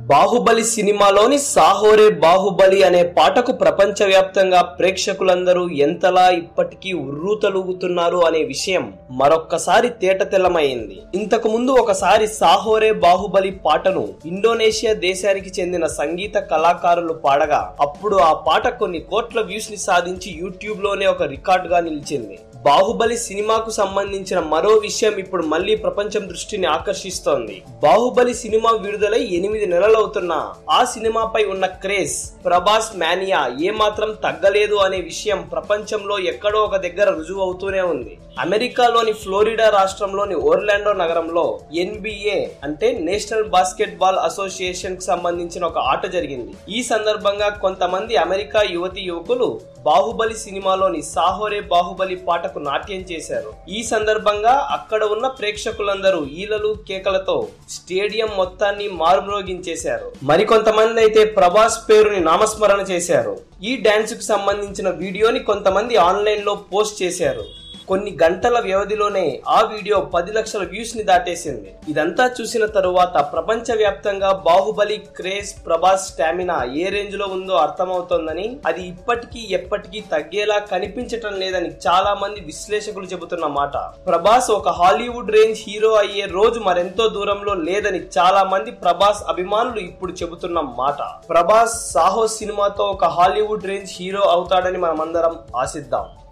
బాహుబలి సినిమాలోని సాహోరే బాహుబలి అనే పాటకు ప్రపంచవ్యాప్తంగా ప్రేక్షకులందరూ ఎంతలా ఇప్పటికీ ఉర్రూతలూగుతున్నారు అనే విషయం మరొక్కసారి తేటతెల్లమైంది ఇంతకు ముందు ఒకసారి సాహోరే బాహుబలి పాటను ఇండోనేషియా దేశానికి చెందిన సంగీత కళాకారులు పాడగా అప్పుడు ఆ పాట కొన్ని కోట్ల వ్యూస్ ని సాధించి యూట్యూబ్ లోనే ఒక రికార్డ్ గా నిలిచింది బాహుబలి సినిమాకు సంబంధించిన మరో విషయం ఇప్పుడు మళ్ళీ ప్రపంచం దృష్టిని ఆకర్షిస్తోంది బాహుబలి సినిమా విడుదలై ఎనిమిది నెలలవుతున్నా ఆ సినిమాపై ఉన్న క్రేజ్ ప్రభాస్ మానియా ఏమాత్రం తగ్గలేదు అనే విషయం ప్రపంచంలో ఎక్కడో ఒక దగ్గర రుజువు అవుతూనే ఉంది అమెరికాలోని ఫ్లోరిడా రాష్ట్రంలోని ఓర్లాండో నగరంలో ఎన్బిఏ అంటే నేషనల్ బాస్కెట్ బాల్ అసోసియేషన్ కు సంబంధించిన ఒక ఆట జరిగింది ఈ సందర్భంగా కొంతమంది అమెరికా యువతి యువకులు బాహుబలి సినిమాలోని సాహోరే బాహుబలి పాటకు నాట్యం చేశారు ఈ సందర్భంగా అక్కడ ఉన్న ప్రేక్షకులందరూ ఈలలు కేకలతో స్టేడియం మొత్తాన్ని మారుమ్రోగించేశారు మరికొంతమంది అయితే ప్రభాస్ పేరుని నామస్మరణ చేశారు ఈ డాన్స్ కు సంబంధించిన వీడియోని కొంతమంది ఆన్లైన్ లో పోస్ట్ చేశారు కొన్ని గంటల వ్యవధిలోనే ఆ వీడియో పది లక్షల వ్యూస్ ని దాటేసింది ఇదంతా చూసిన తరువాత ప్రపంచ వ్యాప్తంగా బాహుబలి క్రేజ్ ప్రభాస్ స్టామినా ఏ రేంజ్ లో ఉందో అర్థమవుతోందని అది ఇప్పటికీ ఎప్పటికీ తగ్గేలా కనిపించటం లేదని చాలా మంది విశ్లేషకులు చెబుతున్న మాట ప్రభాస్ ఒక హాలీవుడ్ రేంజ్ హీరో అయ్యే రోజు మరెంతో దూరంలో లేదని చాలా మంది ప్రభాస్ అభిమానులు ఇప్పుడు చెబుతున్న మాట ప్రభాస్ సాహో సినిమాతో ఒక హాలీవుడ్ రేంజ్ హీరో అవుతాడని మనమందరం ఆశిద్దాం